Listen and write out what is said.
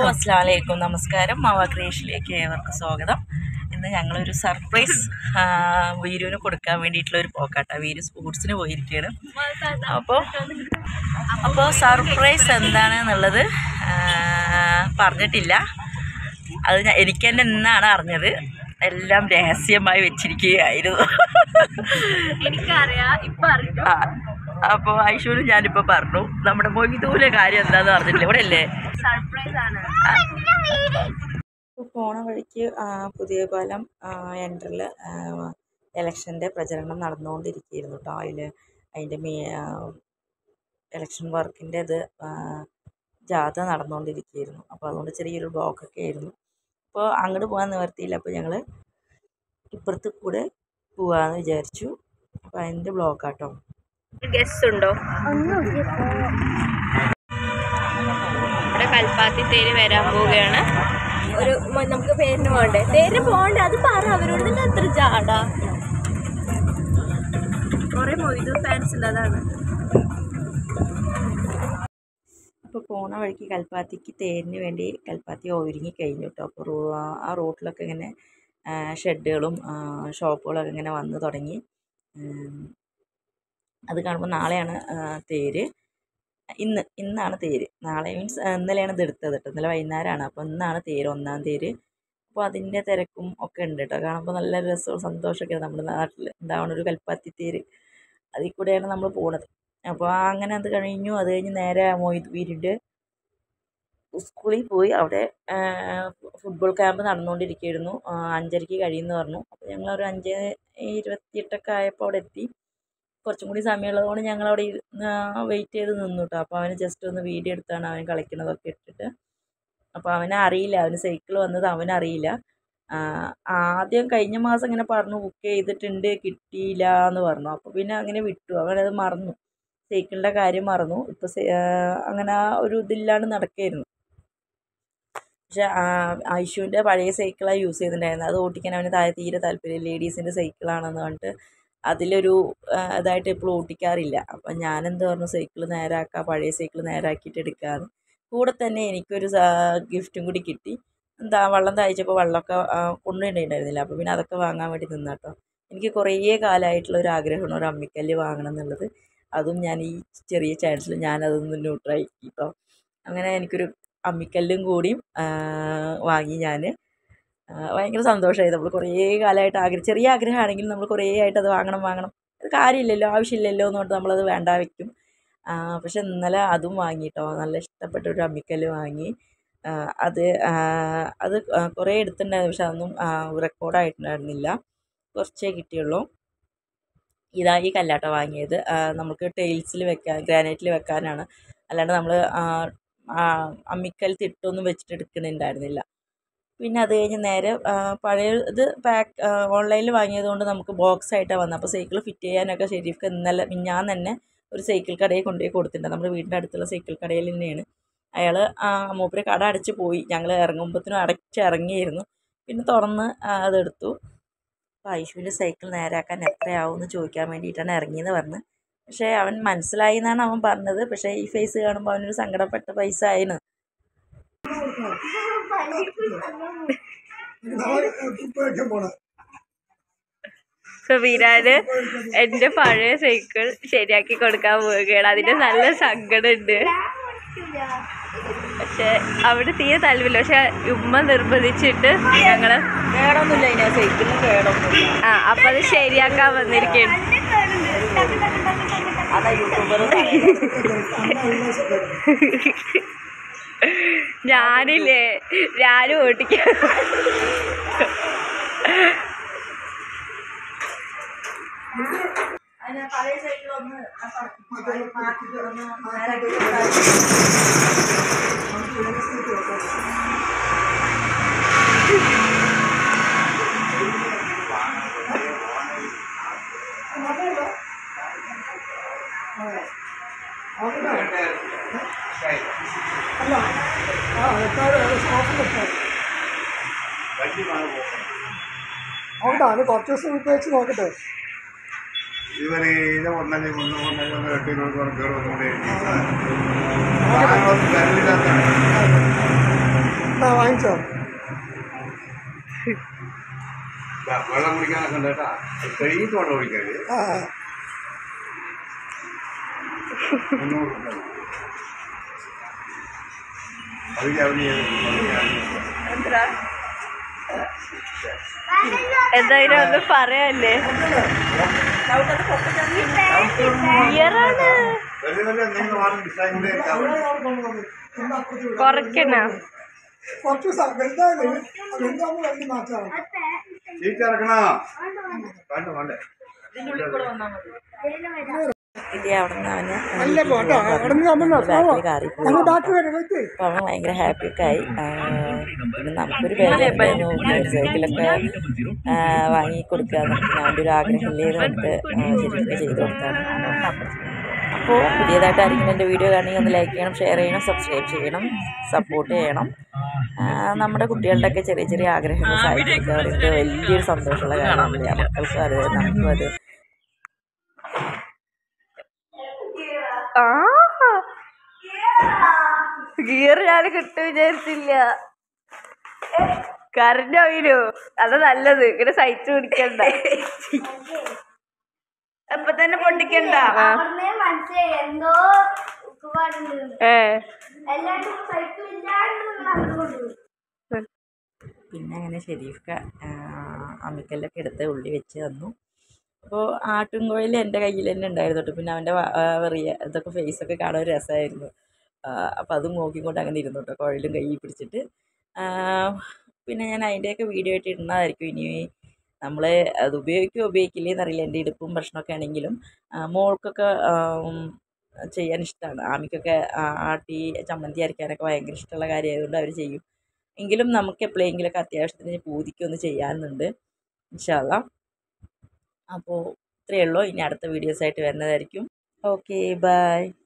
അസ്സാം വലൈക്കും നമസ്കാരം മാവ ക്രിയേഷനിലേക്ക് ഏവർക്കും സ്വാഗതം ഇന്ന് ഞങ്ങളൊരു സർപ്രൈസ് ആ, വീരുവിന് കൊടുക്കാൻ വേണ്ടിയിട്ടുള്ള ഒരു പോക്കാട്ട വീരു സ്പോർട്സിന് പോയിരിക്കുകയാണ് അപ്പോൾ അപ്പോൾ സർപ്രൈസ് എന്താണെന്നുള്ളത് ആ, പറഞ്ഞിട്ടില്ല അത് ഞാൻ എനിക്ക് തന്നെ ഇന്നാണ് അറിഞ്ഞത് എല്ലാം രഹസ്യമായി വെച്ചിരിക്കുകയായിരുന്നു എനിക്കറിയാം ഇപ്പൊ അറിഞ്ഞു ആ അപ്പോൾ ഐശ്വര്യ ഞാനിപ്പോൾ പറഞ്ഞു നമ്മുടെ മൊയ്തൂലെ കാര്യം എന്താണെന്ന് പറഞ്ഞിട്ടില്ല ഇവിടെ അല്ലേ സർപ്രൈസ് ആണ് ഇപ്പോൾ പോണ വഴിക്ക് ആ, പുതിയ പാലം എൻട്രൽ ഇലക്ഷൻ്റെ പ്രചരണം നടന്നുകൊണ്ടിരിക്കുകയായിരുന്നു കേട്ടോ അതിൽ അതിൻ്റെ മീ ഇലക്ഷൻ വർക്കിൻ്റെ ഇത് ആ, ജാഥ നടന്നുകൊണ്ടിരിക്കുകയായിരുന്നു അപ്പോൾ അതുകൊണ്ട് ചെറിയൊരു ബ്ലോക്കൊക്കെ ആയിരുന്നു അപ്പോൾ അങ്ങോട്ട് പോകാൻ നിവർത്തിയില്ല അപ്പോൾ ഞങ്ങൾ ഇപ്പുറത്ത് കൂടെ പോകാമെന്ന് വിചാരിച്ചു അപ്പോൾ അതിൻ്റെ ബ്ലോക്കാട്ടോ ഗസ്റ്റ് ഉണ്ടോ ഇവിടെ കൽപ്പാത്തി തേര് വരാൻ പോവുകയാണ് ഒരു മ- നമുക്ക് പേരിന് പോകണ്ടേ തേര് പോകണ്ടേ അത് പറ അവരോട് തന്നെ അത്ര ജാടാ കുറെ മൊയ്തു ഫാൻസ് ഉണ്ട് അതാണ് അപ്പോൾ പോണ വഴിക്ക് കൽപ്പാത്തിക്ക് തേരിന് വേണ്ടി കൽപ്പാത്തി ഒരുങ്ങി കഴിഞ്ഞു കേട്ടോ അപ്പോൾ റോ- ആ റോട്ടിലൊക്കെ ഇങ്ങനെ ആ, ഷെഡുകളും ആ, ഷോപ്പുകളൊക്കെ ഇങ്ങനെ വന്ന് തുടങ്ങി ഉം. അത് കാണുമ്പോൾ നാളെയാണ് ആ, തേര് ഇന്ന് ഇന്നാണ് തേര് നാളെ മീൻസ് ഇന്നലെയാണ് ഇത് എടുത്തത് കേട്ടോ ഇന്നലെ വൈകുന്നേരമാണ് അപ്പോൾ ഇന്നാണ് തേര് ഒന്നാം തേര് അപ്പോൾ അതിൻ്റെ തിരക്കും ഒക്കെ ഉണ്ട് കേട്ടോ കാണുമ്പോൾ നല്ല രസവും സന്തോഷമൊക്കെയാണ് നമ്മുടെ നാട്ടിൽ ഉണ്ടാവുന്ന ഒരു കൽപ്പാത്തി തേര് അതിൽ കൂടെയാണ് നമ്മൾ പോണത് അപ്പോൾ അങ്ങനെ അത് കഴിഞ്ഞു അത് കഴിഞ്ഞ് നേരെ മൊയ്ത് വീരിൻ്റെ സ്കൂളിൽ പോയി അവിടെ ആ, ഫുട്ബോൾ ക്യാമ്പ് നടന്നുകൊണ്ടിരിക്കുകയായിരുന്നു ആ, അഞ്ചരയ്ക്ക് കഴിയുമെന്ന് പറഞ്ഞു അപ്പോൾ ഞങ്ങൾ ഒരു അഞ്ച് ഇരുപത്തിയെട്ടൊക്കെ ആയപ്പോൾ അവിടെ എത്തി കുറച്ചും കൂടി സമയമുള്ളതുകൊണ്ട് ഞങ്ങൾ അവിടെ വെയിറ്റ് ചെയ്ത് നിന്നു കേട്ടോ അപ്പോൾ അവന് ജസ്റ്റ് ഒന്ന് വീഡിയോ എടുത്താണ് അവൻ കളിക്കുന്നതൊക്കെ ഇട്ടിട്ട് അപ്പോൾ അവനെ അറിയില്ല അവന് സൈക്കിൾ വന്നത് അവനറിയില്ല ആ, ആദ്യം കഴിഞ്ഞ മാസം ഇങ്ങനെ പറഞ്ഞു ബുക്ക് ചെയ്തിട്ടുണ്ട് കിട്ടിയില്ല എന്ന് പറഞ്ഞു അപ്പോൾ പിന്നെ അങ്ങനെ വിട്ടു അവനത് മറന്നു സൈക്കിളിൻ്റെ കാര്യം മറന്നു ഇപ്പോൾ അങ്ങനെ ആ ഒരു ഇതില്ലാണ്ട് നടക്കുകയായിരുന്നു പക്ഷെ ഐഷുവിൻ്റെ പഴയ സൈക്കിളാണ് യൂസ് ചെയ്തിട്ടുണ്ടായിരുന്നത് അത് ഓട്ടിക്കാൻ അവന് താഴെ തീരെ താല്പര്യം ലേഡീസിൻ്റെ സൈക്കിളാണെന്ന് പറഞ്ഞിട്ട് അതിലൊരു ആ, ഇതായിട്ട് എപ്പോഴും ഓട്ടിക്കാറില്ല അപ്പം ഞാനെന്ത് പറഞ്ഞു സൈക്കിൾ നേരാക്കാം പഴയ സൈക്കിൾ നേരാക്കിയിട്ട് എടുക്കാമെന്ന് കൂടെ തന്നെ എനിക്കൊരു ഗിഫ്റ്റും കൂടി കിട്ടി എന്താ വെള്ളം തയ്ച്ചപ്പോൾ വെള്ളമൊക്കെ കൊണ്ടുപോയിട്ടുണ്ടായിരുന്നില്ല അപ്പോൾ പിന്നെ അതൊക്കെ വാങ്ങാൻ വേണ്ടി നിന്നാട്ടോ എനിക്ക് കുറേ കാലമായിട്ടുള്ള ഒരു ആഗ്രഹമാണ് ഒരു അമ്മിക്കല്ല് വാങ്ങണം എന്നുള്ളത് അതും ഞാൻ ഈ ചെറിയ ചാൻസിൽ ഞാനതൊന്ന് ന്യൂട്രായി കേട്ടോ അങ്ങനെ എനിക്കൊരു അമ്മിക്കല്ലും കൂടിയും ആ, വാങ്ങി ഞാൻ ഭയങ്കര സന്തോഷമായി നമ്മൾ കുറേ കാലമായിട്ട് ആഗ്രഹം ചെറിയ ആഗ്രഹമാണെങ്കിലും നമ്മൾ കുറേ ആയിട്ട് അത് വാങ്ങണം വാങ്ങണം അത് കാര്യമില്ലല്ലോ ആവശ്യമില്ലല്ലോ എന്ന് പറഞ്ഞിട്ട് നമ്മളത് വേണ്ട വയ്ക്കും ആ, പക്ഷെ ഇന്നലെ അതും വാങ്ങി കേട്ടോ നല്ല ഇഷ്ടപ്പെട്ട ഒരു അമ്മിക്കല്ല് വാങ്ങി ആ, അത് ആ, അത് കുറേ എടുത്തിട്ടുണ്ടായിരുന്നു പക്ഷെ അതൊന്നും റെക്കോർഡായിട്ടുണ്ടായിരുന്നില്ല കുറച്ചേ കിട്ടിയുള്ളൂ ഇതാ ഈ കല്ലാട്ട വാങ്ങിയത് ആ, നമുക്ക് ടൈൽസിൽ വെക്കാൻ ഗ്രാനൈറ്റിൽ വെക്കാനാണ് അല്ലാണ്ട് നമ്മൾ അമ്മിക്കൽ തിട്ടൊന്നും വെച്ചിട്ട് എടുക്കുന്നുണ്ടായിരുന്നില്ല പിന്നെ അത് കഴിഞ്ഞ് നേരെ ആ, പഴയ ഇത് പാക്ക് ഓൺലൈനിൽ വാങ്ങിയത് കൊണ്ട് നമുക്ക് ബോക്സ് ആയിട്ടാണ് വന്നത് അപ്പോൾ സൈക്കിൾ ഫിറ്റ് ചെയ്യാനൊക്കെ ശരിക്കും ഇന്നലെ ഞാൻ തന്നെ ഒരു സൈക്കിൾ കടയിൽ കൊണ്ടുപോയി കൊടുത്തിട്ടുണ്ട് നമ്മുടെ വീടിൻ്റെ അടുത്തുള്ള സൈക്കിൾ കടയിൽ തന്നെയാണ് അയാൾ മൂപ്പര് കട അടച്ച് പോയി ഞങ്ങൾ ഇറങ്ങുമ്പോഴത്തേനും അടച്ച് ഇറങ്ങിയിരുന്നു പിന്നെ തുറന്ന് ആ, അതെടുത്തു അപ്പോൾ ഐശുവിൻ്റെ സൈക്കിൾ നേരാക്കാൻ എത്രയാവും എന്ന് ചോദിക്കാൻ വേണ്ടിയിട്ടാണ് ഇറങ്ങിയെന്ന് പറഞ്ഞ് പക്ഷേ അവൻ മനസ്സിലായി എന്നാണ് അവൻ പറഞ്ഞത് പക്ഷേ ഈ ഫേസ് കാണുമ്പോൾ അവനൊരു സങ്കടപ്പെട്ട പൈസ ആയിരുന്നു ഇപ്പൊ വിരാന് എന്റെ പഴയ സൈക്കിൾ ശരിയാക്കി കൊടുക്കാൻ പോവുകയാണ് അതിന്റെ നല്ല സങ്കടമുണ്ട് പക്ഷെ അവിടെ തീരെ താല്പര്യമില്ല പക്ഷെ ഉമ്മ നിർബന്ധിച്ചിട്ട് ഞങ്ങള് കേടൊന്നുമില്ല അതിന് ആ സൈക്കിളിന് കേടൊന്നുമില്ല ആ അപ്പൊ അത് ശരിയാക്കാൻ വന്നിരിക്കുകയാണ് അതാ യൂട്യൂബർ ഞാനില്ലേ ഞാനും ഓട്ടിക്കാം അതിന് പഴയ സൈക്കിൾ ഒന്ന് മാറ്റി ഒന്ന് നേരാക്കി അതുകൊണ്ടാണ് കുറച്ച് ദിവസം ഉപയോഗിച്ച് നോക്കട്ടെ ഇവര് ഇത് ഒന്നല്ലേ ഒന്ന് ഒന്നല്ലേ ഒന്ന് എട്ട് ഇരുപത് പേർ കയറി ഒന്നുകൂടെ സാധനങ്ങളൊന്നും വരലില്ലാത്ത കുടിച്ചോ ദാ, വെള്ളം കുടിക്കാനൊക്കെ ഉണ്ട് കേട്ടാ കഴുകിയിട്ട് വെള്ളം കുടിക്കരുത് ആ മുന്നൂറ് രൂപ. അത് അവന് എന്തായാലും ഒന്നും പറയാല്ലേ ക്ലിയറാണ് വലിയ വലിയ എന്തെങ്കിലും വാങ്ങി ഡിസൈൻ കൂടെ എന്താ അപ്പുറത്ത് വിടാം. കുറയ്ക്കണ കുറച്ച് സ- വലുതായാലേ വലുതാകുമ്പോൾ വലിയ മാറ്റമാണ് സീറ്റ് ഇറക്കണോ വേണ്ട വേണ്ടേ ഇത് അവിടെ നിന്ന് അവന് അല്ല പോട്ടോ അവിടെ നിന്ന് നമ്മൾ ബാക്കിൽ കാറി പോയി നമ്മൾ ബാക്കി വരും വെയിറ്റ് അപ്പോൾ അവൻ ഭയങ്കര ഹാപ്പിയൊക്കെ ആയി ആ, പിന്നെ നമുക്കൊരു ബാഗ് സൈക്കിളൊക്കെ വാങ്ങി കൊടുക്കുക എന്നൊക്കെ അവൻ്റെ ഒരു ആഗ്രഹമില്ലേ എന്ന് പറഞ്ഞിട്ട് ആ, ശരിക്കും ചെയ്ത് കൊടുത്താണ് അപ്പോൾ പുതിയതായിട്ട് ആരെങ്കിലും എൻ്റെ വീഡിയോ കാണുമെങ്കിൽ ഒന്ന് ലൈക്ക് ചെയ്യണം ഷെയർ ചെയ്യണം സബ്സ്ക്രൈബ് ചെയ്യണം സപ്പോർട്ട് ചെയ്യണം ആ, നമ്മുടെ കുട്ടികളുടെയൊക്കെ ചെറിയ ചെറിയ ആഗ്രഹങ്ങൾ സാധിക്കുക പറയുന്നത് വലിയൊരു സന്തോഷമുള്ള കാര്യമല്ലേ മക്കൾക്കും അത് നമുക്കും അത് ആ ഗിയർ ഞാൻ കിട്ടും വിചാരിച്ചില്ല കരഞ്ഞോയിനു അത് നല്ലത് ഇങ്ങനെ സഹിച്ചു പിടിക്കണ്ട ഇപ്പൊ തന്നെ പൊട്ടിക്കണ്ട അവിടുന്ന് മനസ്സിലായി എന്തോ ഉപ്പുപാടുണ്ട് ഏ എല്ലാവരും സൈക്കിൾ ഇല്ലാണ്ട് നിങ്ങൾ അങ്ങോട്ട് കൊണ്ടുപോയി പിന്നെ അങ്ങനെ ഷെരീഫ്ക്ക അമ്മിക്കല്ലൊക്കെ എടുത്ത് ഉള്ളി വെച്ച് തന്നു അപ്പോൾ ആട്ടുംകോയിൽ എൻ്റെ കയ്യിൽ തന്നെ ഉണ്ടായിരുന്നു കേട്ടോ പിന്നെ അവൻ്റെ വെറിയ ഇതൊക്കെ ഫേസൊക്കെ കാണാൻ ഒരു രസമായിരുന്നു അപ്പോൾ അതും നോക്കിക്കൊണ്ട് അങ്ങനെ ഇരുന്നു കേട്ടോ കുഴലും കയ്യിൽ പിടിച്ചിട്ട് ആ, പിന്നെ ഞാൻ അതിൻ്റെയൊക്കെ വീഡിയോ ആയിട്ട് ഇടുന്നതായിരിക്കും ഇനി നമ്മൾ അത് ഉപയോഗിക്കുകയോ ഉപയോഗിക്കില്ലേ എന്നറിയില്ല എൻ്റെ ഇടുപ്പും പ്രശ്നമൊക്കെ ആണെങ്കിലും ആ, മോൾക്കൊക്കെ ആ, ഉം, ചെയ്യാൻ ഇഷ്ടമാണ് ആമിക്കൊക്കെ ആ, ആട്ടി ചമ്മന്തി അരയ്ക്കാനൊക്കെ ഭയങ്കര ഇഷ്ടമുള്ള കാര്യമായതുകൊണ്ട് അവർ ചെയ്യും എങ്കിലും നമുക്ക് എപ്പോഴെങ്കിലുമൊക്കെ അത്യാവശ്യത്തിന് പൂതിക്കൊന്ന് ചെയ്യാനുണ്ട് ഇൻഷാല്ല അപ്പോൾ ഇത്രയേ ഉള്ളൂ ഇനി അടുത്ത വീഡിയോസായിട്ട് വരുന്നതായിരിക്കും ഓക്കെ ബൈ